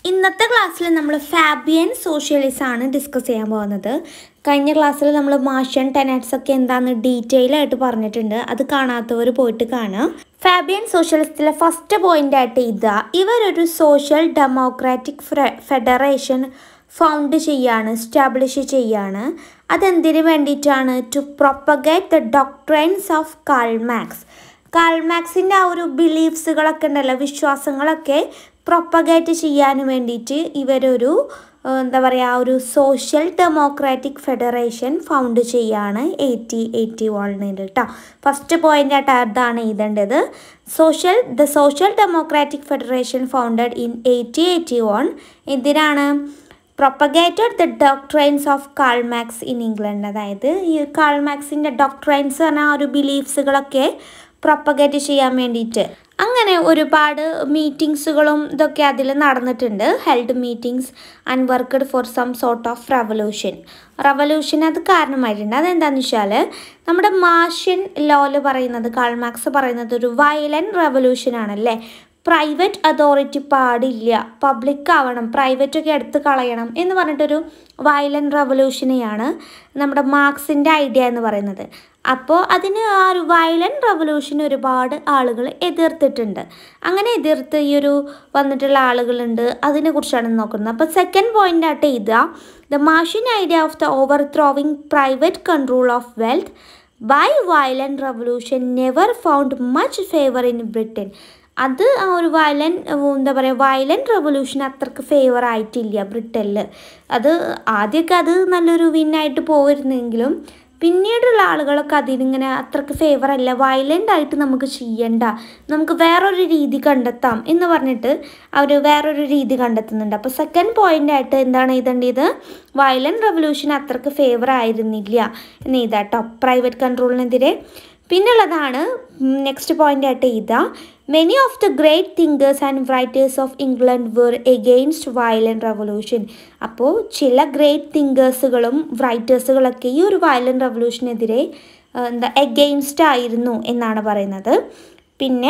ഇന്നത്തെ ക്ലാസ്സിൽ നമ്മൾ ഫാബിയൻ സോഷ്യലിസം ആണ് ഡിസ്കസ് ചെയ്യാൻ പോകുന്നത് കഴിഞ്ഞ ക്ലാസ്സിൽ നമ്മൾ മാഷ്യൻ ടെനറ്റ്സ് ഒക്കെ എന്താണെന്ന് ഡീറ്റെയിൽ ആയിട്ട് പറഞ്ഞിട്ടുണ്ട് അത് കാണാത്തവർ പോയിട്ട് കാണാം ഫാബിയൻ സോഷ്യലിസത്തിലെ ഫസ്റ്റ് പോയിന്റ് ആയിട്ട് ഇതാ ഇവരൊരു സോഷ്യൽ ഡെമോക്രാറ്റിക് ഫെഡറേഷൻ ഫൗണ്ട് ചെയ്യാണ് സ്റ്റാബ്ലിഷ് ചെയ്യാണ് അതെന്തിനു വേണ്ടിയിട്ടാണ് to propagate the doctrines of Karl Marx കാൾമാക്സിൻ്റെ ആ ഒരു ബിലീഫ്സുകളൊക്കെ ഉണ്ടല്ലോ വിശ്വാസങ്ങളൊക്കെ പ്രൊപ്പഗേറ്റ് ചെയ്യാൻ വേണ്ടിയിട്ട് ഇവരൊരു ഏഹ്, എന്താ പറയുക ഒരു സോഷ്യൽ ഡെമോക്രാറ്റിക് ഫെഡറേഷൻ ഫൗണ്ട് ചെയ്യാണ് എയ്റ്റി എയ്റ്റി വണ്ണിൽ കേട്ടോ ഫസ്റ്റ് പോയിന്റ് ആയിട്ട് അതാണ് എഴുതേണ്ടത് social the social democratic federation founded in eighty eighty one എന്തിനാണ് propagated the doctrines of Karl Marx in England അതായത് ഈ കാൾമാക്സിൻ്റെ ഡോക്ട്രൈൻസ് പറഞ്ഞ ആ ഒരു ബിലീഫ്സുകളൊക്കെ പ്രൊപ്പഗേറ്റ് ചെയ്യാൻ വേണ്ടിയിട്ട് അങ്ങനെ ഒരുപാട് മീറ്റിങ്സുകളും ഇതൊക്കെ അതിൽ നടന്നിട്ടുണ്ട് held meetings and worked for some sort of revolution revolution അത് കാരണമായിട്ടുണ്ട് അതെന്താണെന്ന് വെച്ചാൽ നമ്മുടെ മാഷ്യൻ ലോല് പറയുന്നത് കാൾമാക്സ് പറയുന്നത് ഒരു വയലൻറ്റ് റവല്യൂഷൻ ആണല്ലേ പ്രൈവറ്റ് അതോറിറ്റി പാടില്ല പബ്ലിക് ആവണം പ്രൈവറ്റ് ഒക്കെ എടുത്ത് കളയണം എന്ന് പറഞ്ഞിട്ടൊരു വയലൻറ്റ് റവല്യൂഷനെയാണ് നമ്മുടെ മാർക്സിൻ്റെ ഐഡിയ എന്ന് പറയുന്നത് അപ്പോൾ അതിന് ആ ഒരു വയലൻറ്റ് റവല്യൂഷൻ ഒരുപാട് ആളുകൾ എതിർത്തിട്ടുണ്ട് അങ്ങനെ എതിർത്ത് ഈ ഒരു വന്നിട്ടുള്ള ആളുകളുണ്ട് അതിനെക്കുറിച്ചാണ് നോക്കുന്നത് അപ്പോൾ സെക്കൻഡ് പോയിൻ്റ് ആയിട്ട് ഇതാ the Marxian idea of the overthrowing private control of wealth by violent revolution never found much favour in Britain അത് ആ ഒരു വയലൻ എന്താ പറയുക വയലൻറ്റ് റെവല്യൂഷൻ അത്രക്ക് ഫേവർ ആയിട്ടില്ല ബ്രിട്ടനിൽ അത് ആദ്യമൊക്കെ അത് നല്ലൊരു വിന്നായിട്ട് പോയിരുന്നെങ്കിലും പിന്നീടുള്ള ആളുകളൊക്കെ അതിനിങ്ങനെ അത്രക്ക് ഫേവർ അല്ല വയലൻ്റ് ആയിട്ട് നമുക്ക് ചെയ്യണ്ട നമുക്ക് വേറൊരു രീതി കണ്ടെത്താം എന്ന് പറഞ്ഞിട്ട് അവർ വേറൊരു രീതി കണ്ടെത്തുന്നുണ്ട് അപ്പോൾ സെക്കൻഡ് പോയിൻ്റ് ആയിട്ട് എന്താണ് എഴുതേണ്ടത് വയലൻറ്റ് റെവല്യൂഷൻ അത്രക്ക് ഫേവർ ആയിരുന്നില്ല എന്ന് എഴുതാട്ടോ പ്രൈവറ്റ് കൺട്രോളിനെതിരെ പിന്നുള്ളതാണ് നെക്സ്റ്റ് പോയിന്റ് ആയിട്ട് ഇതാ many of the great thinkers and writers of England were against violent revolution അപ്പോൾ ചില ഗ്രേറ്റ് തിങ്കേഴ്സുകളും റൈറ്റേഴ്സുകളൊക്കെ ഈ ഒരു വയലൻറ്റ് റവല്യൂഷനെതിരെ എന്താ എഗെയിൻസ്റ്റ് ആയിരുന്നു എന്നാണ് പറയുന്നത് പിന്നെ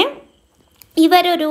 ഇവരൊരു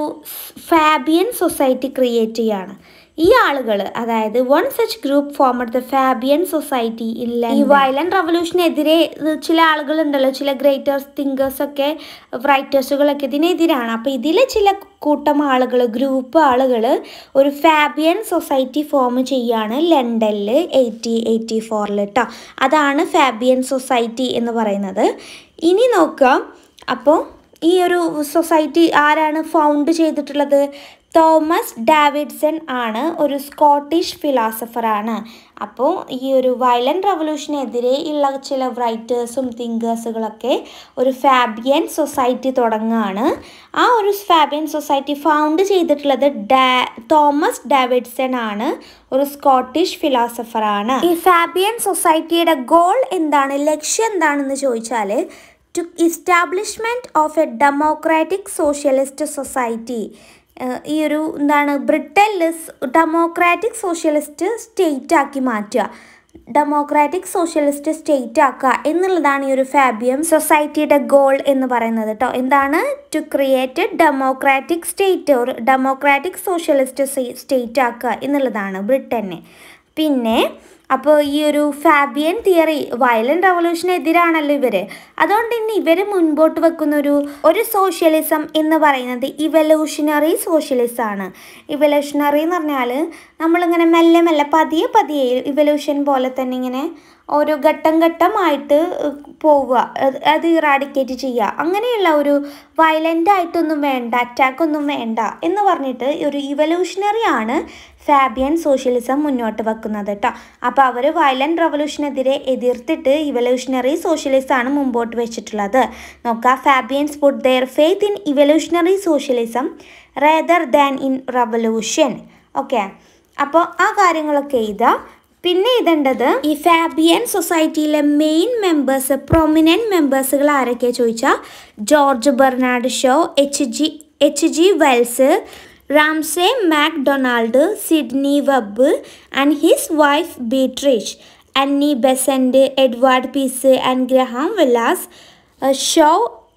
ഫാബിയൻ സൊസൈറ്റി ക്രിയേറ്റ് ചെയ്യാണ് ഈ ആളുകൾ അതായത് one such group formed the Fabian society ഇല്ല ഈ വയലന്റ് റവല്യൂഷനെതിരെ ചില ആളുകളുണ്ടല്ലോ ചില ഗ്രേറ്റേഴ്സ് തിങ്കേഴ്സ് ഒക്കെ റൈറ്റേഴ്സുകളൊക്കെ ഇതിനെതിരാണ് അപ്പോൾ ഇതിലെ ചില കൂട്ടം ആളുകൾ ഗ്രൂപ്പ് ആളുകൾ ഒരു ഫാബിയൻ സൊസൈറ്റി ഫോം ചെയ്യാണ് ലണ്ടനിൽ എയ്റ്റി എയ്റ്റി ഫോറിൽ കേട്ടോ അതാണ് ഫാബിയൻ സൊസൈറ്റി എന്ന് പറയുന്നത് ഇനി നോക്കാം അപ്പോൾ ഈ ഒരു സൊസൈറ്റി ആരാണ് ഫൗണ്ട് ചെയ്തിട്ടുള്ളത് തോമസ് ഡാവിഡ്സൺ ആണ് ഒരു സ്കോട്ടിഷ് ഫിലോസഫറാണ് അപ്പോൾ ഈ ഒരു വയലൻറ്റ് റവല്യൂഷനെതിരെ ഉള്ള ചില റൈറ്റേഴ്സും തിങ്കേഴ്സുകളൊക്കെ ഒരു ഫാബിയൻ സൊസൈറ്റി തുടങ്ങുകയാണ് ആ ഒരു ഫാബിയൻ സൊസൈറ്റി ഫൗണ്ട് ചെയ്തിട്ടുള്ളത് ഡാ തോമസ് ഡാവിഡ്സൺ ആണ് ഒരു സ്കോട്ടിഷ് ഫിലോസഫറാണ് ഈ ഫാബിയൻ സൊസൈറ്റിയുടെ ഗോൾ എന്താണ് ലക്ഷ്യം എന്താണെന്ന് ചോദിച്ചാൽ to establishment of a democratic socialist society ഈ ഒരു എന്താണ് ബ്രിട്ടനിൽ ഡെമോക്രാറ്റിക് സോഷ്യലിസ്റ്റ് സ്റ്റേറ്റ് ആക്കി മാറ്റുക ഡെമോക്രാറ്റിക് സോഷ്യലിസ്റ്റ് സ്റ്റേറ്റ് ആക്കുക എന്നുള്ളതാണ് ഈ ഒരു ഫാബിയം സൊസൈറ്റിയുടെ ഗോൾ എന്ന് പറയുന്നത് കേട്ടോ എന്താണ് ടു ക്രിയേറ്റ് ഡെമോക്രാറ്റിക് സ്റ്റേറ്റ് ഒരു ഡെമോക്രാറ്റിക് സോഷ്യലിസ്റ്റ് സ്റ്റേറ്റ് ആക്കുക എന്നുള്ളതാണ് ബ്രിട്ടനെ പിന്നെ അപ്പോൾ ഈ ഒരു ഫാബിയൻ തിയറി വയലൻറ്റ് റവല്യൂഷനെതിരാണല്ലോ ഇവർ അതുകൊണ്ട് തന്നെ ഇവർ മുൻപോട്ട് വെക്കുന്ന ഒരു ഒരു സോഷ്യലിസം എന്ന് പറയുന്നത് ഇവല്യൂഷണറി സോഷ്യലിസം ആണ് ഇവല്യൂഷണറി എന്ന് പറഞ്ഞാൽ നമ്മളിങ്ങനെ മെല്ലെ മെല്ലെ പതിയെ പതിയെ ഇവല്യൂഷൻ പോലെ തന്നെ ഇങ്ങനെ ഓരോ ഘട്ടം ഘട്ടമായിട്ട് പോവുക അത് അത് ഇറാഡിക്കേറ്റ് ചെയ്യുക അങ്ങനെയുള്ള ഒരു വയലൻ്റ് ആയിട്ടൊന്നും വേണ്ട അറ്റാക്കൊന്നും വേണ്ട എന്ന് പറഞ്ഞിട്ട് ഒരു ഇവല്യൂഷണറി ആണ് ഫാബിയൻ സോഷ്യലിസം മുന്നോട്ട് വെക്കുന്നത് കേട്ടോ അപ്പോൾ അവർ വയലൻറ്റ് റവല്യൂഷനെതിരെ എതിർത്തിട്ട് ഇവല്യൂഷണറി സോഷ്യലിസം ആണ് മുമ്പോട്ട് വെച്ചിട്ടുള്ളത് നോക്കുക Fabians put their faith in evolutionary socialism rather than in revolution okay അപ്പോൾ ആ കാര്യങ്ങളൊക്കെ എഴുതാം പിന്നെ ഇതേണ്ടത് ഈ ഫാബിയൻ സൊസൈറ്റിയിലെ മെയിൻ മെമ്പേഴ്സ് പ്രൊമിനൻറ്റ് മെമ്പേഴ്സുകൾ ആരൊക്കെ ചോദിച്ചാൽ George Bernard Shaw H G H G Wells Ramsay MacDonald Sidney Webb and his wife Beatrice Annie Besant Edward Pease and Graham Wallas Shaw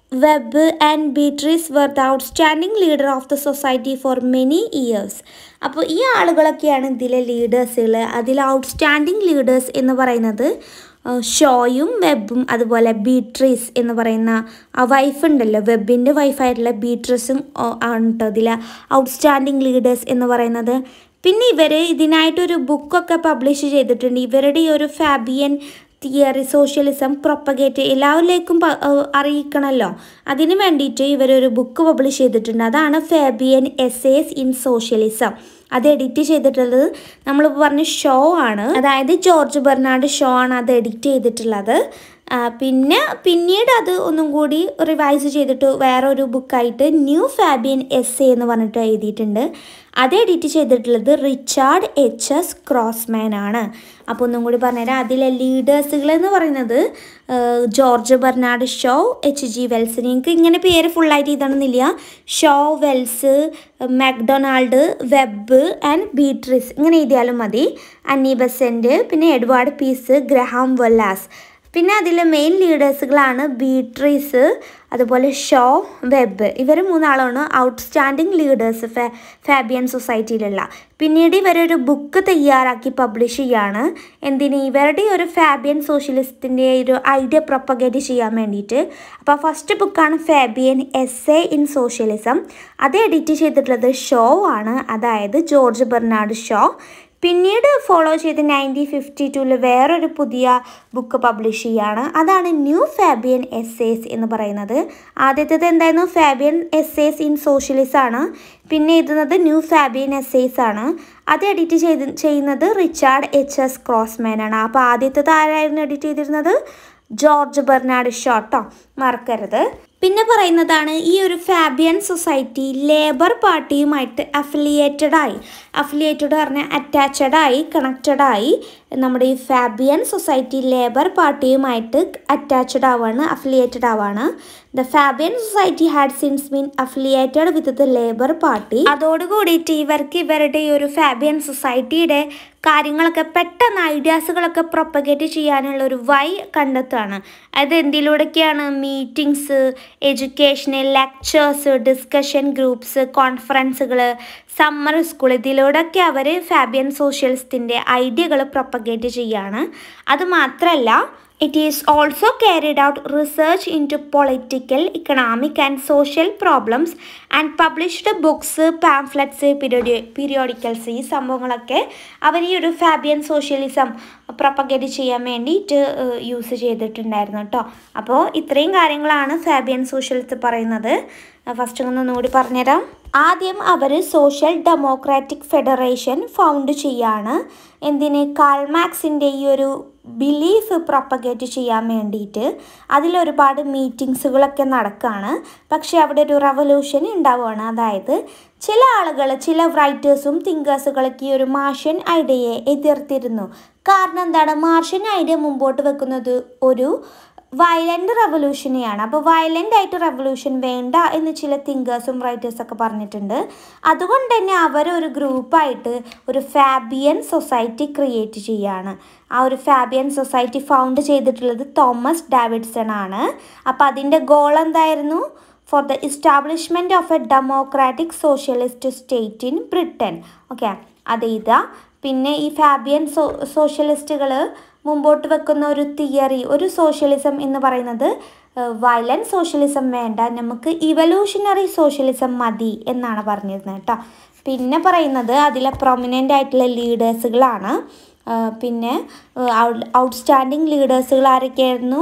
Webb and Beatrice were the outstanding leader of the society for many years അപ്പോൾ ഈ ആളുകളൊക്കെയാണ് ഇതിലെ ലീഡേഴ്സുകൾ അതിൽ outstanding leaders എന്ന് പറയുന്നത് ഏഹ്, ഷോയും വെബും അതുപോലെ ബീട്രീസ് എന്ന് പറയുന്ന ആ വൈഫ് ഉണ്ടല്ലോ വെബിൻ്റെ വൈഫായിട്ടുള്ള ബീട്രീസും ഓ- ആണ് കേട്ടോ ഇതിലെ ഔട്ട്സ്റ്റാൻഡിംഗ് ലീഡേഴ്സ് എന്ന് പറയുന്നത് പിന്നെ ഇവർ ഇതിനായിട്ടൊരു ബുക്കൊക്കെ പബ്ലിഷ് ചെയ്തിട്ടുണ്ട് ഇവരുടെ ഈ ഒരു ഫാബിയൻ തിയറി സോഷ്യലിസം പ്രൊപ്പഗേറ്റ് എല്ലാവരിലേക്കും പ- ഏഹ് അറിയിക്കണമല്ലോ അതിന് വേണ്ടിയിട്ട് ഇവരൊരു ബുക്ക് പബ്ലിഷ് ചെയ്തിട്ടുണ്ട് അതാണ് ഫാബിയൻ എസ്സേസ് ഇൻ സോഷ്യലിസം അത് എഡിറ്റ് ചെയ്തിട്ടുള്ളത് നമ്മളിപ്പോൾ പറഞ്ഞ ഷോ ആണ് അതായത് ജോർജ് ബെർണാഡ് ഷോ ആണ് അത് എഡിറ്റ് ചെയ്തിട്ടുള്ളത് ആ, പിന്നെ പിന്നീട് അത് ഒന്നും കൂടി റിവൈസ് ചെയ്തിട്ട് വേറൊരു ബുക്കായിട്ട് ന്യൂ ഫാബിയൻ എസ് എന്ന് പറഞ്ഞിട്ട് എഴുതിയിട്ടുണ്ട് അത് എഡിറ്റ് ചെയ്തിട്ടുള്ളത് റിച്ചാർഡ് എച്ച് എസ് ക്രോസ്മാൻ ആണ് അപ്പോൾ ഒന്നും കൂടി പറഞ്ഞുതരാം അതിലെ ലീഡേഴ്സുകൾ എന്ന് പറയുന്നത് ആ, George Bernard Shaw H G Wells നിങ്ങൾക്ക് ഇങ്ങനെ പേര് ഫുള്ളായിട്ട് എഴുതണമെന്നില്ല Shaw Wells MacDonald Webb and Beatrice ഇങ്ങനെ എഴുതിയാലും മതി അന്നി ബെസൻറ്റ് പിന്നെ എഡ്വാർഡ് പീസ് ഗ്രഹാം വെല്ലാസ് പിന്നെ അതിലെ മെയിൻ ലീഡേഴ്സുകളാണ് ബീട്രീസ് അതുപോലെ ഷോ വെബ് ഇവർ മൂന്നാളാണ് ഔട്ട്സ്റ്റാൻഡിങ് ലീഡേഴ്സ് ഫാ ഫാബിയൻ സൊസൈറ്റിയിലുള്ള പിന്നീട് ഇവരൊരു ബുക്ക് തയ്യാറാക്കി പബ്ലിഷ് ചെയ്യാണ് എന്തിന് ഇവരുടെ ഒരു ഫാബിയൻ സോഷ്യലിസ്റ്റിൻ്റെ ഒരു ഐഡിയ പ്രൊപ്പഗേറ്റ് ചെയ്യാൻ വേണ്ടിയിട്ട് അപ്പോൾ ഫസ്റ്റ് ബുക്കാണ് Fabian essays in socialism അത് എഡിറ്റ് ചെയ്തിട്ടുള്ളത് ഷോ ആണ് അതായത് ജോർജ് ബെർണാഡ് ഷോ പിന്നീട് ഫോളോ ചെയ്ത് നയൻറ്റീൻ ഫിഫ്റ്റി ടൂവിൽ വേറൊരു പുതിയ ബുക്ക് പബ്ലിഷ് ചെയ്യാണ് അതാണ് ന്യൂ ഫാബിയൻ എസ്സേസ് എന്ന് പറയുന്നത് ആദ്യത്തേത് എന്തായിരുന്നു ഫാബിയൻ എസ്സേസ് ഇൻ സോഷ്യലിസം ആണ് പിന്നെ എഴുതുന്നത് ന്യൂ ഫാബിയൻ എസ്സേസ് ആണ് അത് എഡിറ്റ് ചെയ്ത് ചെയ്യുന്നത് റിച്ചാർഡ് എച്ച് എസ് ക്രോസ്മാൻ ആണ് അപ്പോൾ ആദ്യത്തേത് ആരായിരുന്നു എഡിറ്റ് ചെയ്തിരുന്നത് ജോർജ് ബെർണാഡ് ഷോട്ടോ മറക്കരുത് പിന്നെ പറയുന്നതാണ് ഈ ഒരു ഫാബിയൻ സൊസൈറ്റി ലേബർ പാർട്ടിയുമായിട്ട് അഫിലിയേറ്റഡ് ആയി അഫിലിയേറ്റഡ് പറഞ്ഞാൽ അറ്റാച്ചഡ് ആയി കണക്റ്റഡ് ആയി നമ്മുടെ ഈ ഫാബിയൻ സൊസൈറ്റി ലേബർ പാർട്ടിയുമായിട്ട് അറ്റാച്ചഡ് ആവാണ് അഫിലിയേറ്റഡ് ആവാണ് the Fabian society had since been affiliated with the labour party അതോടുകൂടിയിട്ട് ഇവർക്ക് ഇവരുടെ ഈ ഒരു ഫാബിയൻ സൊസൈറ്റിയുടെ കാര്യങ്ങളൊക്കെ പെട്ടെന്ന് ഐഡിയാസുകളൊക്കെ പ്രൊപ്പഗേറ്റ് ചെയ്യാനുള്ള ഒരു വൈ കണ്ടെത്തുകയാണ് അത് എന്തിലൂടെയൊക്കെയാണ് മീറ്റിങ്സ് എഡ്യൂക്കേഷന് ലെക്ചേഴ്സ് ഡിസ്കഷൻ ഗ്രൂപ്പ്സ് കോൺഫറൻസുകൾ സമ്മർ സ്കൂൾ ഇതിലൂടെയൊക്കെ അവർ ഫാബിയൻ സോഷ്യലിസ്റ്റിൻ്റെ ഐഡിയകൾ പ്രൊപ്പഗേറ്റ് ചെയ്യാണ് അത് മാത്രമല്ല it is also carried out research into political economic and social problems and published books pamphlets പീരിയോഡി പീരിയോഡിക്കൽസ് ഈ സംഭവങ്ങളൊക്കെ അവർ ഈ ഒരു ഫാബിയൻ സോഷ്യലിസം പ്രൊപ്പഗേറ്റ് ചെയ്യാൻ വേണ്ടിയിട്ട് യൂസ് ചെയ്തിട്ടുണ്ടായിരുന്നു കേട്ടോ അപ്പോൾ ഇത്രയും കാര്യങ്ങളാണ് ഫാബിയൻ സോഷ്യലിസ്റ്റ് പറയുന്നത് ഫസ്റ്റ് ഒന്നുകൂടി പറഞ്ഞുതരാം ആദ്യം അവർ സോഷ്യൽ ഡെമോക്രാറ്റിക് ഫെഡറേഷൻ ഫൗണ്ട് ചെയ്യാണ് എന്തിന് കാൾമാക്സിൻ്റെ ഈ ഒരു ബിലീഫ് പ്രൊപ്പഗേറ്റ് ചെയ്യാൻ വേണ്ടിയിട്ട് അതിലൊരുപാട് മീറ്റിങ്സുകളൊക്കെ നടക്കുകയാണ് പക്ഷേ അവിടെ ഒരു റവല്യൂഷൻ ഉണ്ടാവുകയാണ് അതായത് ചില ആളുകൾ ചില റൈറ്റേഴ്സും തിങ്കേഴ്സുകളൊക്കെ ഈ ഒരു മാർഷ്യൻ ഐഡിയയെ എതിർത്തിരുന്നു കാരണം എന്താണ് മാർഷ്യൻ ഐഡിയ മുമ്പോട്ട് വെക്കുന്നത് ഒരു വയലൻ്റ് റവല്യൂഷനെയാണ് അപ്പോൾ വയലൻ്റ് ആയിട്ട് റവല്യൂഷൻ വേണ്ട എന്ന് ചില തിങ്കേഴ്സും റൈറ്റേഴ്സൊക്കെ പറഞ്ഞിട്ടുണ്ട് അതുകൊണ്ട് തന്നെ അവരൊരു ഗ്രൂപ്പായിട്ട് ഒരു ഫാബിയൻ സൊസൈറ്റി ക്രിയേറ്റ് ചെയ്യുകയാണ് ആ ഒരു ഫാബിയൻ സൊസൈറ്റി ഫൗണ്ട് ചെയ്തിട്ടുള്ളത് തോമസ് ഡാവിഡ്സൺ ആണ് അപ്പോൾ അതിൻ്റെ ഗോൾ എന്തായിരുന്നു for the establishment of a democratic socialist state in Britain okay അത് ഇതാ പിന്നെ ഈ ഫാബിയൻ സോ സോഷ്യലിസ്റ്റുകൾ മുമ്പോട്ട് വെക്കുന്ന ഒരു തിയറി ഒരു സോഷ്യലിസം എന്ന് പറയുന്നത് വയലൻറ്റ് സോഷ്യലിസം വേണ്ട നമുക്ക് ഇവല്യൂഷണറി സോഷ്യലിസം മതി എന്നാണ് പറഞ്ഞിരുന്നത് കേട്ടോ പിന്നെ പറയുന്നത് അതിലെ പ്രൊമിനൻ്റ് ആയിട്ടുള്ള ലീഡേഴ്സുകളാണ് പിന്നെ ഔട്ട്സ്റ്റാൻഡിങ് ലീഡേഴ്സുകൾ ആരൊക്കെയായിരുന്നു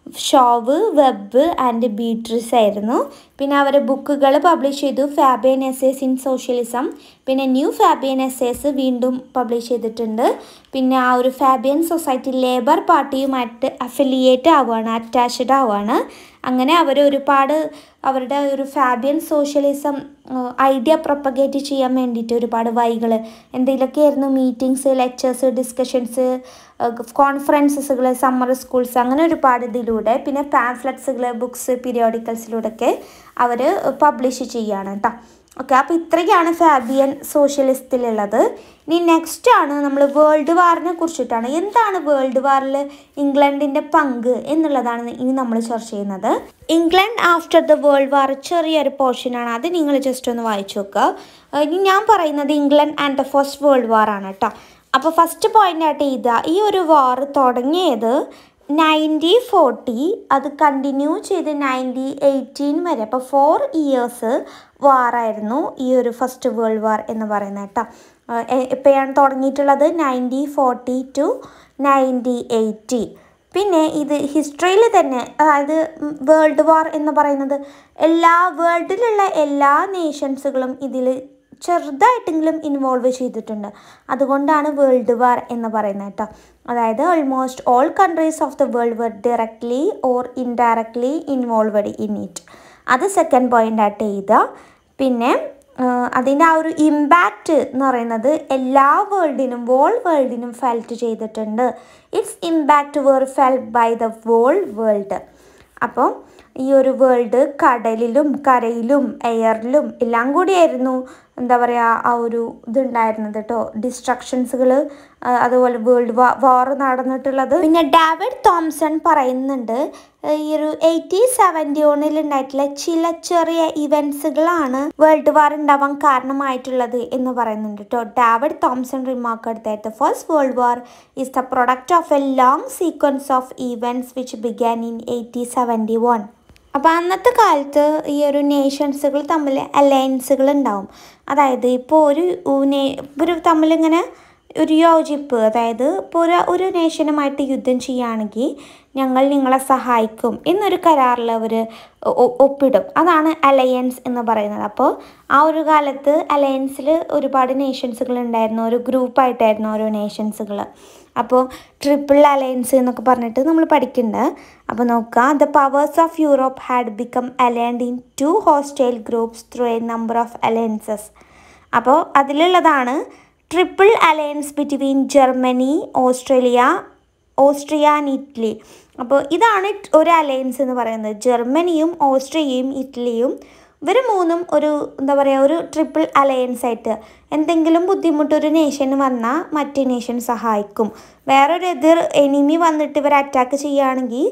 ഷോവ് വെബ് ആൻഡ് ബീട്രിസ് ആയിരുന്നു പിന്നെ അവർ ബുക്കുകൾ പബ്ലിഷ് ചെയ്തു ഫാബിയൻ എസ്സേസ് ഇൻ സോഷ്യലിസം പിന്നെ ന്യൂ ഫാബിയൻ എസ്സേസ് വീണ്ടും പബ്ലിഷ് ചെയ്തിട്ടുണ്ട് പിന്നെ ആ ഒരു ഫാബിയൻ സൊസൈറ്റി ലേബർ പാർട്ടിയുമായിട്ട് അഫിലിയേറ്റ് ആവുകയാണ് അറ്റാച്ച്ഡ് ആവുകയാണ് അങ്ങനെ അവർ ഒരുപാട് അവരുടെ ഒരു ഫാബിയൻ സോഷ്യലിസം ഐഡിയ പ്രൊപ്പഗേറ്റ് ചെയ്യാൻ വേണ്ടിയിട്ട് ഒരുപാട് വൈകൾ എന്തെങ്കിലുമൊക്കെയായിരുന്നു മീറ്റിങ്സ് ലെക്ചേഴ്സ് ഡിസ്കഷൻസ് കോൺഫറൻസസുകൾ സമ്മർ സ്കൂൾസ് അങ്ങനെ ഒരുപാട് ഇതിലൂടെ പിന്നെ പാംഫ്ലറ്റ്സുകൾ ബുക്സ് പീരിയോഡിക്കൽസിലൂടെയൊക്കെ അവർ പബ്ലിഷ് ചെയ്യുകയാണ് കേട്ടോ ഓക്കെ അപ്പോൾ ഇത്രയൊക്കെയാണ് ഫാബിയൻ സോഷ്യലിസ്റ്റിലുള്ളത് ഇനി നെക്സ്റ്റ് ആണ് നമ്മൾ വേൾഡ് വാറിനെ കുറിച്ചിട്ടാണ് എന്താണ് വേൾഡ് വാറിൽ ഇംഗ്ലണ്ടിൻ്റെ പങ്ക് എന്നുള്ളതാണ് ഇനി നമ്മൾ ചർച്ച ചെയ്യുന്നത് England after the world war ചെറിയൊരു പോർഷനാണ് അത് നിങ്ങൾ ജസ്റ്റ് ഒന്ന് വായിച്ചു നോക്കുക ഏഹ് ഇനി ഞാൻ പറയുന്നത് England and the first world war ആണ് കേട്ടോ അപ്പോൾ ഫസ്റ്റ് പോയിന്റ് ആയിട്ട് ഇതാ ഈ ഒരു വാർ തുടങ്ങിയത് നയൻറ്റി ഫോർട്ടി അത് കണ്ടിന്യൂ ചെയ്ത് നയൻറ്റി എയ്റ്റീൻ വരെ അപ്പോൾ ഫോർ ഇയേഴ്സ് വാറായിരുന്നു ഈ ഒരു ഫസ്റ്റ് വേൾഡ് വാർ എന്ന് പറയുന്നത് കേട്ടോ എപ്പോഴാണ് തുടങ്ങിയിട്ടുള്ളത് nineteen fourteen to nineteen eighteen പിന്നെ ഇത് ഹിസ്റ്ററിയിൽ തന്നെ അതായത് വേൾഡ് വാർ എന്ന് പറയുന്നത് എല്ലാ വേൾഡിലുള്ള എല്ലാ നേഷൻസുകളും ഇതിൽ ചെറുതായിട്ടെങ്കിലും ഇൻവോൾവ് ചെയ്തിട്ടുണ്ട് അതുകൊണ്ടാണ് വേൾഡ് വാർ എന്ന് പറയുന്നത് കേട്ടോ അതായത് almost all countries of the world were directly or indirectly involved in it അത് സെക്കൻഡ് പോയിൻ്റ് ആയിട്ട് എഴുതുക പിന്നെ അതിൻ്റെ ആ ഒരു ഇമ്പാക്റ്റ് എന്ന് പറയുന്നത് എല്ലാ വേൾഡിനും വോൾ വേൾഡിനും ഫെൽറ്റ് ചെയ്തിട്ടുണ്ട് its impact were felt by the whole world അപ്പോൾ ഈ ഒരു വേൾഡ് കടലിലും കരയിലും എയറിലും എല്ലാം കൂടിയായിരുന്നു എന്താ പറയുക ആ ഒരു ഇതുണ്ടായിരുന്നത് കേട്ടോ ഡിസ്ട്രക്ഷൻസുകൾ അതുപോലെ വേൾഡ് വാ വാർ നടന്നിട്ടുള്ളത് പിന്നെ ഡാവിഡ് തോംസൺ പറയുന്നുണ്ട് ഈ ഒരു എയ്റ്റി സെവൻറ്റി ഓണിൽ ഉണ്ടായിട്ടുള്ള ചില ചെറിയ ഇവൻസുകളാണ് വേൾഡ് വാർ ഉണ്ടാവാൻ കാരണമായിട്ടുള്ളത് എന്ന് പറയുന്നുണ്ട് കേട്ടോ ഡാവിഡ് തോംസൺ റിമാർക്ക് എടുത്തായിട്ട് first world war is the product of a long sequence of events which began in eighteen seventy one അപ്പോൾ അന്നത്തെ കാലത്ത് ഈ ഒരു നേഷൻസുകൾ തമ്മിൽ അലയൻസുകൾ ഉണ്ടാവും അതായത് ഇപ്പോൾ ഒരു നേ ഒരു തമ്മിലിങ്ങനെ ഒരു യോജിപ്പ് അതായത് ഇപ്പോൾ ഒരു ഒരു നേഷനുമായിട്ട് യുദ്ധം ചെയ്യുകയാണെങ്കിൽ ഞങ്ങൾ നിങ്ങളെ സഹായിക്കും എന്നൊരു കരാറിൽ അവർ ഒപ്പിടും അതാണ് അലയൻസ് എന്ന് പറയുന്നത് അപ്പോൾ ആ ഒരു കാലത്ത് അലയൻസിൽ ഒരുപാട് നേഷൻസുകൾ ഉണ്ടായിരുന്നു ഒരു ഗ്രൂപ്പായിട്ടായിരുന്നു ഓരോ നേഷൻസുകൾ അപ്പോൾ ട്രിപ്പിൾ അലയൻസ് എന്നൊക്കെ പറഞ്ഞിട്ട് നമ്മൾ പഠിക്കുന്നുണ്ട് അപ്പോൾ നോക്കുക the powers of Europe had become allied into hostile groups through a number of alliances അപ്പോൾ അതിലുള്ളതാണ് triple alliance between Germany Australia Austria and Italy അപ്പോൾ ഇതാണ് ഒരു അലയൻസ് എന്ന് പറയുന്നത് ജർമ്മനിയും ഓസ്ട്രിയയും ഇറ്റലിയും ഇവർ മൂന്നും ഒരു എന്താ പറയുക ഒരു ട്രിപ്പിൾ അലയൻസ് ആയിട്ട് എന്തെങ്കിലും ബുദ്ധിമുട്ട് ഒരു നേഷന് വന്നാൽ മറ്റേ നേഷൻ സഹായിക്കും വേറൊരു എതിർ എനിമി വന്നിട്ട് ഇവർ അറ്റാക്ക് ചെയ്യുകയാണെങ്കിൽ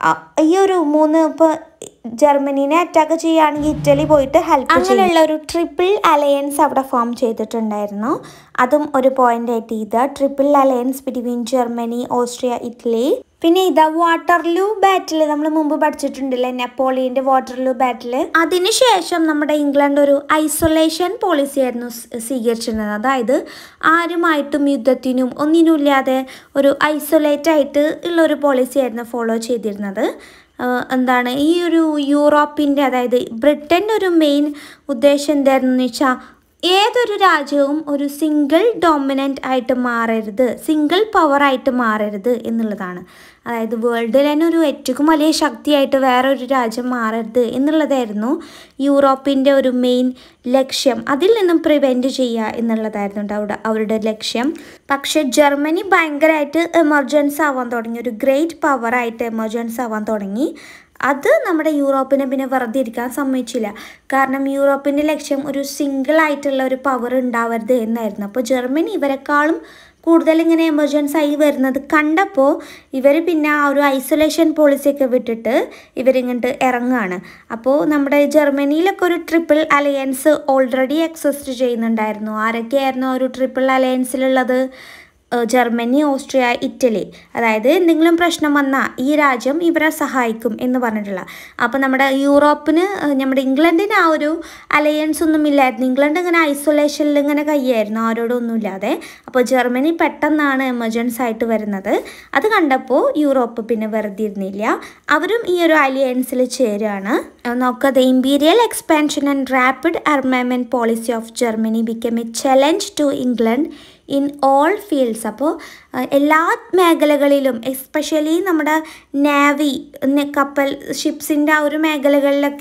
ഈ ഒരു മൂന്ന് ഇപ്പോൾ ജർമ്മനീനെ അറ്റാക്ക് ചെയ്യുകയാണെങ്കിൽ ഇറ്റലി പോയിട്ട് ഹെൽപ്പ് അങ്ങനെയുള്ള ഒരു ട്രിപ്പിൾ അലയൻസ് അവിടെ ഫോം ചെയ്തിട്ടുണ്ടായിരുന്നു അതും ഒരു പോയിന്റ് ആയിട്ട് ഇത് triple alliance between Germany Austria Italy പിന്നെ ഇതാ വാട്ടർലൂ ബാറ്റിൽ നമ്മൾ മുമ്പ് പഠിച്ചിട്ടുണ്ടല്ലേ നെപ്പോളിയൻ്റെ വാട്ടർലൂ ബാറ്റിൽ അതിനുശേഷം നമ്മുടെ ഇംഗ്ലണ്ട് ഒരു ഐസൊലേഷൻ പോളിസി ആയിരുന്നു സ്വീകരിച്ചിരുന്നത് അതായത് ആരുമായിട്ടും യുദ്ധത്തിനും ഒന്നിനും ഇല്ലാതെ ഒരു ഐസൊലേറ്റ് ആയിട്ട് ഉള്ള ഒരു പോളിസി ആയിരുന്നു ഫോളോ ചെയ്തിരുന്നത് എന്താണ് ഈ ഒരു യൂറോപ്പിൻ്റെ അതായത് ബ്രിട്ടൻ്റെ ഒരു മെയിൻ ഉദ്ദേശം എന്തായിരുന്നു വെച്ചാൽ ഏതൊരു രാജ്യവും ഒരു സിംഗിൾ ഡോമിനൻ്റ് ആയിട്ട് മാറരുത് സിംഗിൾ പവർ ആയിട്ട് മാറരുത് എന്നുള്ളതാണ് അതായത് വേൾഡിൽ തന്നെ ഒരു ഏറ്റവും വലിയ ശക്തിയായിട്ട് വേറൊരു രാജ്യം മാറരുത് എന്നുള്ളതായിരുന്നു യൂറോപ്പിൻ്റെ ഒരു മെയിൻ ലക്ഷ്യം അതിൽ നിന്നും പ്രിവെൻറ്റ് ചെയ്യുക എന്നുള്ളതായിരുന്നു അവിടെ അവരുടെ ലക്ഷ്യം പക്ഷേ ജർമ്മനി ഭയങ്കരമായിട്ട് എമർജൻസ് ആവാൻ തുടങ്ങി ഒരു ഗ്രേറ്റ് പവറായിട്ട് എമർജൻസ് ആവാൻ തുടങ്ങി അത് നമ്മുടെ യൂറോപ്പിനെ പിന്നെ വെറുതെ ഇരിക്കാൻ സമ്മതിച്ചില്ല കാരണം യൂറോപ്പിൻ്റെ ലക്ഷ്യം ഒരു സിംഗിൾ ആയിട്ടുള്ള ഒരു പവർ ഉണ്ടാവരുത് എന്നായിരുന്നു അപ്പോൾ ജർമ്മനി ഇവരെക്കാളും കൂടുതൽ ഇങ്ങനെ എമർജൻസി ആയി വരുന്നത് കണ്ടപ്പോൾ ഇവർ പിന്നെ ആ ഒരു ഐസൊലേഷൻ പോളിസിയൊക്കെ വിട്ടിട്ട് ഇവരിങ്ങോട്ട് ഇറങ്ങുകയാണ് അപ്പോൾ നമ്മുടെ ജർമ്മനിയിലൊക്കെ ഒരു ട്രിപ്പിൾ അലയൻസ് ഓൾറെഡി എക്സിസ്റ്റ് ചെയ്യുന്നുണ്ടായിരുന്നു ആരൊക്കെയായിരുന്നു ആ ഒരു ട്രിപ്പിൾ അലയൻസിലുള്ളത് ജർമ്മനി ഓസ്ട്രിയ ഇറ്റലി അതായത് എന്തെങ്കിലും പ്രശ്നം വന്നാൽ ഈ രാജ്യം ഇവരെ സഹായിക്കും എന്ന് പറഞ്ഞിട്ടുള്ള അപ്പോൾ നമ്മുടെ യൂറോപ്പിന് നമ്മുടെ ഇംഗ്ലണ്ടിന് ആ ഒരു അലയൻസ് ഒന്നും ഇല്ലായിരുന്നു ഇംഗ്ലണ്ട് ഇങ്ങനെ ഐസൊലേഷനിൽ ഇങ്ങനെ കയ്യായിരുന്നു ആരോടൊന്നും ഇല്ലാതെ അപ്പോൾ ജർമ്മനി പെട്ടെന്നാണ് എമർജൻസി ആയിട്ട് വരുന്നത് അത് കണ്ടപ്പോൾ യൂറോപ്പ് പിന്നെ വെറുതെ ഇരുന്നില്ല അവരും ഈ ഒരു അലയൻസിൽ ചേരുകയാണ് നോക്കുക the imperial expansion and rapid armament policy of Germany become a challenge to England in all fields അപ്പോൾ എല്ലാ മേഖലകളിലും എസ്പെഷ്യലി നമ്മുടെ നാവി കപ്പൽ ഷിപ്സിൻ്റെ ആ ഒരു മേഖലകളിലൊക്കെ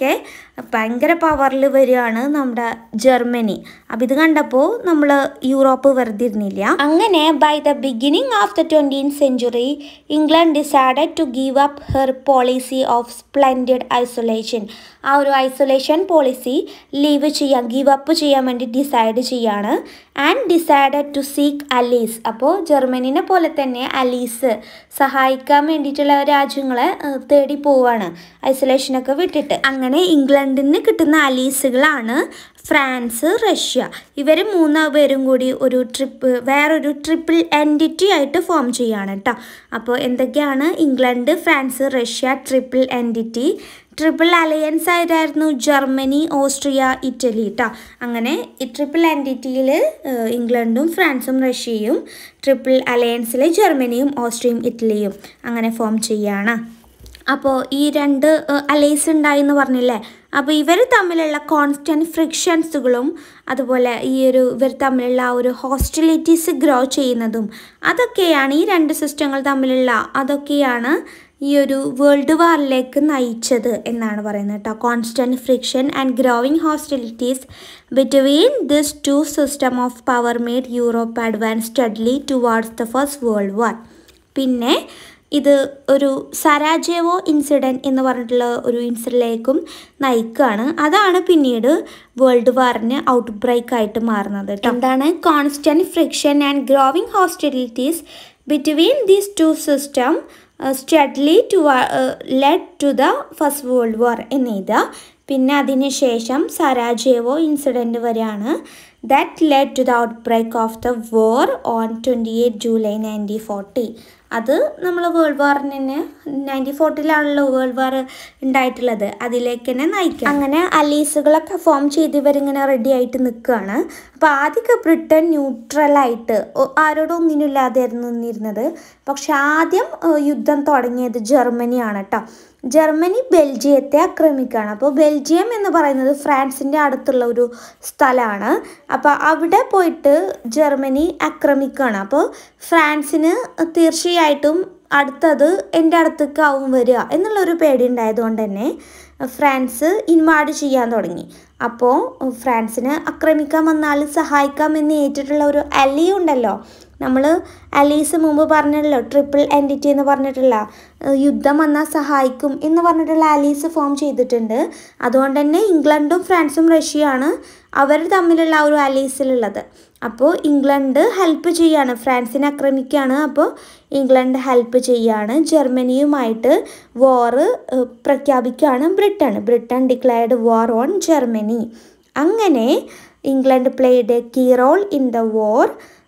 ഭയങ്കര പവറിൽ വരികയാണ് നമ്മുടെ ജർമ്മനി അപ്പം ഇത് കണ്ടപ്പോൾ നമ്മൾ യൂറോപ്പ് വെറുതെ ഇരുന്നില്ല അങ്ങനെ by the beginning of the twentieth century England decided to give up her policy of splendid isolation ആ ഒരു ഐസൊലേഷൻ പോളിസി ലീവ് ചെയ്യാൻ ഗീവ് അപ്പ് ചെയ്യാൻ വേണ്ടി ഡിസൈഡ് ചെയ്യാണ് and decided to seek allies അപ്പോൾ ജർമ്മനിനെ പോലെ തന്നെ അലീസ് സഹായിക്കാൻ വേണ്ടിയിട്ടുള്ള രാജ്യങ്ങളെ ഏഹ്, തേടി പോവാണ് ഐസൊലേഷനൊക്കെ വിട്ടിട്ട് അങ്ങനെ ഇംഗ്ലണ്ടിന് കിട്ടുന്ന അലീസുകളാണ് ഫ്രാൻസ് റഷ്യ ഇവർ മൂന്ന് പേരും കൂടി ഒരു ട്രിപ്പ് വേറൊരു ട്രിപ്പിൾ എൻറ്റിറ്റി ആയിട്ട് ഫോം ചെയ്യാണ് കേട്ടോ അപ്പോൾ എന്തൊക്കെയാണ് England France Russia triple entente triple alliance ആയിട്ടായിരുന്നു ജർമ്മനി ഓസ്ട്രിയ ഇറ്റലി കേട്ടോ അങ്ങനെ ഈ ട്രിപ്പിൾ എൻറ്റിറ്റിയിൽ ഇംഗ്ലണ്ടും ഫ്രാൻസും റഷ്യയും ട്രിപ്പിൾ അലയൻസിൽ ജർമ്മനിയും ഓസ്ട്രിയയും ഇറ്റലിയും അങ്ങനെ ഫോം ചെയ്യാണ് അപ്പോൾ ഈ രണ്ട് അലൈസ് ഉണ്ടായി എന്ന് പറഞ്ഞില്ലേ അപ്പോൾ ഇവർ തമ്മിലുള്ള കോൺസ്റ്റൻറ്റ് ഫ്രിക്ഷൻസുകളും അതുപോലെ ഈ ഒരു ഇവർ തമ്മിലുള്ള ആ ഒരു ഹോസ്റ്റിലിറ്റീസ് ഗ്രോ ചെയ്യുന്നതും അതൊക്കെയാണ് ഈ രണ്ട് സിസ്റ്റങ്ങൾ തമ്മിലുള്ള അതൊക്കെയാണ് ഈ ഒരു വേൾഡ് വാറിലേക്ക് നയിച്ചത് എന്നാണ് പറയുന്നത് കേട്ടോ constant friction and growing hostilities between this two system of power made Europe advance steadily towards the first world war പിന്നെ ഇത് ഒരു സരാജേവോ ഇൻസിഡൻറ്റ് എന്ന് പറഞ്ഞിട്ടുള്ള ഒരു ഇൻസിഡൻറ്റിലേക്കും നയിക്കുകയാണ് അതാണ് പിന്നീട് വേൾഡ് വാറിന് ഔട്ട് ബ്രേക്ക് ആയിട്ട് മാറുന്നത് കേട്ടോ എന്താണ് constant friction and growing hostilities between these two system steadily to led to the first world war എന്നെഴുതുക പിന്നെ അതിന് ശേഷം സരാജേവോ ഇൻസിഡൻറ്റ് വരെയാണ് that led to the outbreak of the war on twenty eight July nineteen fourteen അത് നമ്മൾ world വാറിന് തന്നെ nineteen ഫോർട്ടിയിലാണല്ലോ world war ഉണ്ടായിട്ടുള്ളത് അതിലേക്ക് തന്നെ നയിക്കുക അങ്ങനെ അലീസുകളൊക്കെ ഫോം ചെയ്ത് ഇവരിങ്ങനെ റെഡി ആയിട്ട് നിൽക്കുകയാണ് അപ്പോൾ ആദ്യമൊക്കെ ബ്രിട്ടൻ ന്യൂട്രലായിട്ട് ആരോടും ഒന്നിനുമില്ലാതെയായിരുന്നു നിന്നിരുന്നത് പക്ഷെ ആദ്യം ഏഹ്, യുദ്ധം തുടങ്ങിയത് ജർമ്മനിയാണ് കേട്ടോ ജർമ്മനി ബെൽജിയത്തെ ആക്രമിക്കുകയാണ് അപ്പോൾ ബെൽജിയം എന്ന് പറയുന്നത് ഫ്രാൻസിൻ്റെ അടുത്തുള്ള ഒരു സ്ഥലമാണ് അപ്പോൾ അവിടെ പോയിട്ട് ജർമ്മനി ആക്രമിക്കുകയാണ് അപ്പോൾ ഫ്രാൻസിന് തീർച്ചയായിട്ടും അടുത്തത് എൻ്റെ അടുത്തേക്കാവും വരിക എന്നുള്ളൊരു പേടി ഉണ്ടായതുകൊണ്ട് തന്നെ ഫ്രാൻസ് ഇൻവാഡ് ചെയ്യാൻ തുടങ്ങി അപ്പോൾ ഫ്രാൻസിന് ആക്രമിക്കാൻ വന്നാൽ സഹായിക്കാമെന്ന് ഏറ്റിട്ടുള്ള ഒരു അലി ഉണ്ടല്ലോ നമ്മൾ അലീസ് മുമ്പ് പറഞ്ഞല്ലോ ട്രിപ്പിൾ എൻറ്റിറ്റി എന്ന് പറഞ്ഞിട്ടുള്ള ഏഹ് യുദ്ധം വന്നാൽ സഹായിക്കും എന്ന് പറഞ്ഞിട്ടുള്ള അലീസ് ഫോം ചെയ്തിട്ടുണ്ട് അതുകൊണ്ട് തന്നെ ഇംഗ്ലണ്ടും ഫ്രാൻസും റഷ്യയാണ് അവർ തമ്മിലുള്ള ആ ഒരു അലീസിലുള്ളത് അപ്പോൾ ഇംഗ്ലണ്ട് ഹെൽപ്പ് ചെയ്യാണ് ഫ്രാൻസിനെ ആക്രമിക്കുകയാണ് അപ്പോൾ ഇംഗ്ലണ്ട് ഹെൽപ്പ് ചെയ്യാണ് ജർമ്മനിയുമായിട്ട് വാറ് പ്രഖ്യാപിക്കുകയാണ് Britain Britain declared war on Germany അങ്ങനെ England played a key role in the war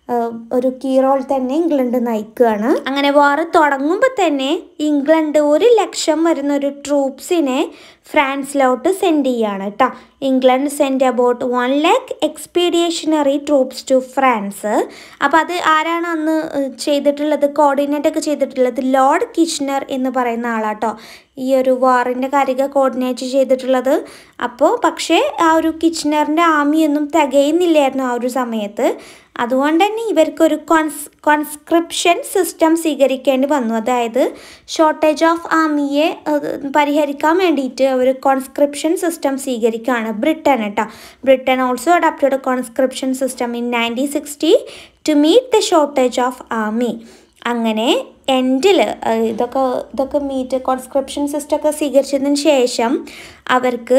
ഒരു കീ റോൾ തന്നെ ഇംഗ്ലണ്ട് നയിക്കുകയാണ് അങ്ങനെ വാർ തുടങ്ങുമ്പോൾ തന്നെ ഇംഗ്ലണ്ട് ഒരു ലക്ഷം വരുന്ന ഒരു ട്രൂപ്സിനെ ഫ്രാൻസിലോട്ട് സെൻഡ് ചെയ്യാണ് കേട്ടോ England send about one lakh expeditionary troops to France അപ്പോൾ അത് ആരാണ് അന്ന് ഏഹ്, ചെയ്തിട്ടുള്ളത് കോർഡിനേറ്റ് ഒക്കെ ചെയ്തിട്ടുള്ളത് ലോർഡ് കിച്ച്നർ എന്ന് പറയുന്ന ആളാട്ടോ ഈ ഒരു വാറിൻ്റെ കാര്യമൊക്കെ കോർഡിനേറ്റ് ചെയ്തിട്ടുള്ളത് അപ്പോൾ പക്ഷേ ആ ഒരു കിച്ച്നറിൻ്റെ ആമിയൊന്നും തികയുന്നില്ലായിരുന്നു ആ ഒരു സമയത്ത് അതുകൊണ്ട് തന്നെ ഇവർക്കൊരു കോൺസ് കോൺസ്ക്രിപ്ഷൻ സിസ്റ്റം സ്വീകരിക്കേണ്ടി വന്നു അതായത് ഷോർട്ടേജ് ഓഫ് ആമിയെ അത് പരിഹരിക്കാൻ വേണ്ടിയിട്ട് അവർ കോൺസ്ക്രിപ്ഷൻ സിസ്റ്റം സ്വീകരിക്കുകയാണ് ബ്രിട്ടൻ കേട്ടോ Britain also adapted conscription system in nineteen sixteen to meet the shortage of army അങ്ങനെ എൻഡിൽ ഇതൊക്കെ ഇതൊക്കെ മീറ്റ് കോൺസ്ക്രിപ്ഷൻ സിസ്റ്റം ഒക്കെ സ്വീകരിച്ചതിന് ശേഷം അവർക്ക്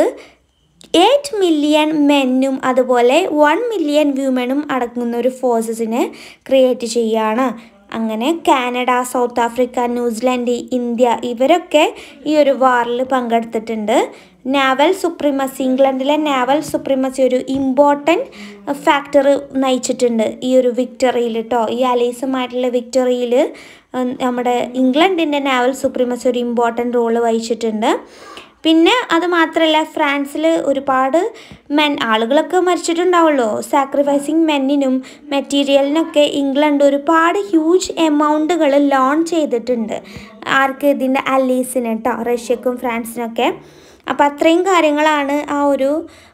എയ്റ്റ് മില്യൺ മെന്നും അതുപോലെ വൺ മില്യൺ വ്യൂമനും അടങ്ങുന്ന ഒരു ഫോഴ്സസിനെ ക്രിയേറ്റ് ചെയ്യുകയാണ് അങ്ങനെ Canada south Africa New Zealand India ഇവരൊക്കെ ഈ ഒരു വാറിൽ പങ്കെടുത്തിട്ടുണ്ട് നാവൽ സുപ്രീമസി ഇംഗ്ലണ്ടിലെ നാവൽ സുപ്രീമസി ഒരു ഇമ്പോർട്ടൻറ്റ് ഫാക്ടർ നയിച്ചിട്ടുണ്ട് ഈ ഒരു വിക്ടറിയിൽ കേട്ടോ ഈ അലീസുമായിട്ടുള്ള വിക്ടറിയിൽ നമ്മുടെ ഇംഗ്ലണ്ടിൻ്റെ നാവൽ സുപ്രീമസി ഒരു ഇമ്പോർട്ടൻറ്റ് റോള് വഹിച്ചിട്ടുണ്ട് പിന്നെ അത് മാത്രമല്ല ഫ്രാൻസിൽ ഒരുപാട് മെൻ ആളുകളൊക്കെ മരിച്ചിട്ടുണ്ടാവുമല്ലോ സാക്രിഫൈസിങ് മെന്നിനും മെറ്റീരിയലിനൊക്കെ ഇംഗ്ലണ്ട് ഒരുപാട് ഹ്യൂജ് എമൗണ്ടുകൾ ലോൺ ചെയ്തിട്ടുണ്ട് ആർക്ക് ഇതിൻ്റെ അലീസിന് കേട്ടോ റഷ്യക്കും ഫ്രാൻസിനൊക്കെ അപ്പോൾ അത്രയും കാര്യങ്ങളാണ് ആ ഒരു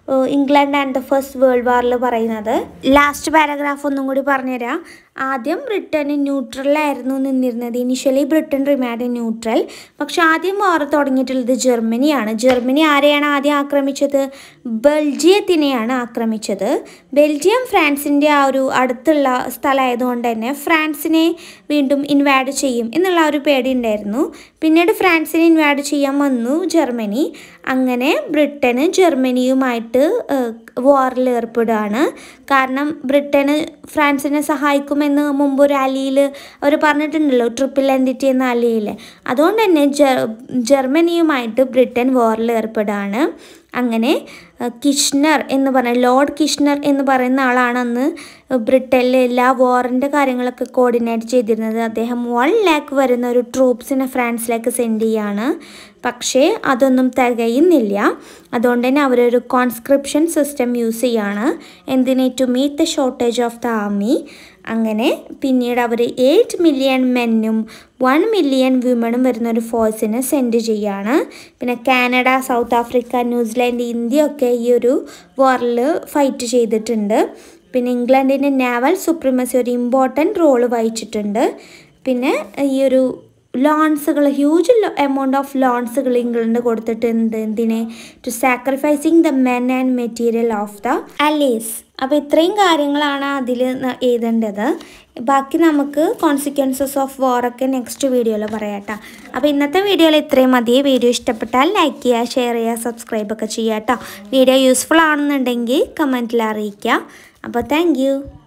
England and the first world വാറിൽ പറയുന്നത് ലാസ്റ്റ് പാരഗ്രാഫ് ഒന്നും കൂടി പറഞ്ഞുതരാം ആദ്യം ബ്രിട്ടൻ ന്യൂട്രലായിരുന്നു നിന്നിരുന്നത് ഇനിഷ്യലി ബ്രിട്ടൻ റിമാൻഡ് ന്യൂട്രൽ പക്ഷെ ആദ്യം വാർ തുടങ്ങിയിട്ടുള്ളത് ജർമ്മനിയാണ് ജർമ്മനി ആരെയാണ് ആദ്യം ആക്രമിച്ചത് ബെൽജിയത്തിനെയാണ് ആക്രമിച്ചത് ബെൽജിയം ഫ്രാൻസിൻ്റെ ആ ഒരു അടുത്തുള്ള സ്ഥലമായതുകൊണ്ട് തന്നെ ഫ്രാൻസിനെ വീണ്ടും ഇൻവാഡ് ചെയ്യും എന്നുള്ള ഒരു പേടി ഉണ്ടായിരുന്നു പിന്നീട് ഫ്രാൻസിനെ ഇൻവാഡ് ചെയ്യാൻ വന്നു ജർമ്മനി അങ്ങനെ ബ്രിട്ടന് ജർമ്മനിയുമായിട്ട് വാറിൽ ഏർപ്പെടുകയാണ് കാരണം ബ്രിട്ടന് ഫ്രാൻസിനെ സഹായിക്കുമെന്ന് മുമ്പ് ഒരു അലിയിൽ അവർ പറഞ്ഞിട്ടുണ്ടല്ലോ ട്രിപ്പിൾ എൻറ്റിറ്റി എന്ന അലിയിൽ അതുകൊണ്ട് തന്നെ ജർമ്മനിയുമായിട്ട് ബ്രിട്ടൻ വാറിൽ ഏർപ്പെടുകയാണ് അങ്ങനെ കിഷ്ണർ എന്ന് പറഞ്ഞ ലോർഡ് കിഷ്ണർ എന്ന് പറയുന്ന ആളാണ് അന്ന് ബ്രിട്ടനിലെ എല്ലാ വാറിൻ്റെ കാര്യങ്ങളൊക്കെ കോർഡിനേറ്റ് ചെയ്തിരുന്നത് അദ്ദേഹം വൺ ലാക്ക് വരുന്ന ഒരു ട്രൂപ്സിനെ ഫ്രാൻസിലേക്ക് സെൻഡ് ചെയ്യാണ് പക്ഷേ അതൊന്നും തികയുന്നില്ല അതുകൊണ്ട് തന്നെ അവരൊരു കോൺസ്ക്രിപ്ഷൻ സിസ്റ്റം യൂസ് ചെയ്യാണ് എന്തിനെ to meet the shortage of the army അങ്ങനെ പിന്നീട് അവർ എയ്റ്റ് മില്യൺ മെന്നും വൺ മില്യൺ വിമണും വരുന്ന ഒരു ഫോഴ്സിനെ സെൻഡ് ചെയ്യാണ് പിന്നെ Canada south Africa New Zealand India ഒക്കെ ഈ ഒരു വാറിൽ ഫൈറ്റ് ചെയ്തിട്ടുണ്ട് പിന്നെ ഇംഗ്ലണ്ടിൻ്റെ നാവൽ സുപ്രീമസി ഒരു ഇമ്പോർട്ടൻറ്റ് റോള് വഹിച്ചിട്ടുണ്ട് പിന്നെ ഈ ഒരു ലോൺസുകൾ ഹ്യൂജ് എമൗണ്ട് ഓഫ് ലോൺസുകൾ ഇംഗ്ലണ്ട് കൊടുത്തിട്ടുണ്ട് എന്തിനെ to sacrificing the men and material of the allies അപ്പോൾ ഇത്രയും കാര്യങ്ങളാണ് അതിൽ എഴുതേണ്ടത് ബാക്കി നമുക്ക് കോൺസിക്വൻസസ് ഓഫ് വാറൊക്കെ നെക്സ്റ്റ് വീഡിയോയിൽ പറയാം കേട്ടോ അപ്പോൾ ഇന്നത്തെ വീഡിയോയിൽ ഇത്രയും മതി വീഡിയോ ഇഷ്ടപ്പെട്ടാൽ ലൈക്ക് ചെയ്യുക ഷെയർ ചെയ്യുക സബ്സ്ക്രൈബ് ഒക്കെ ചെയ്യുക കേട്ടോ വീഡിയോ യൂസ്ഫുൾ ആണെന്നുണ്ടെങ്കിൽ കമൻറ്റിൽ അറിയിക്കുക അപ്പോൾ താങ്ക്